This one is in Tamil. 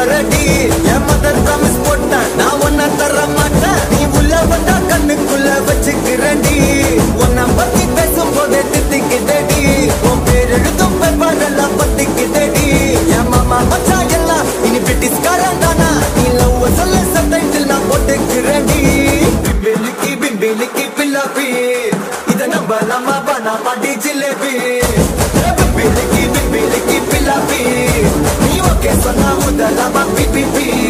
வரடி என் மதர் ப்ராமிஸ் போட்டேன் நான் ஒன்ன தர மாட்டேன் நீ உள்ள வந்தா கண்ணுக்குள்ள வச்சுக்கிறடி உன்னை பத்தி பேசும் போதே தித்திக்குதடி உன் பேர் எழுதும் பேப்பரெல்லாம் பத்திக்குதடி என் மாமா மச்சான் எல்லாம் இனி பிரிட்டிஷ்காரன் தானா நீ லவ் சொல்ல சப்டைட்டில் நான் போட்டுக்கிறடி பிம்பிலிக்கி பிம்பிலிக்கி பில்லாப்பி இத நம்பலாமா பானா பாட்டி ஜிலேபி பிம்பிலிக்கி பிம்பிலிக்கி பில்லாப்பி நீ ஓகே சொன்னா முதலாமா பி பி பி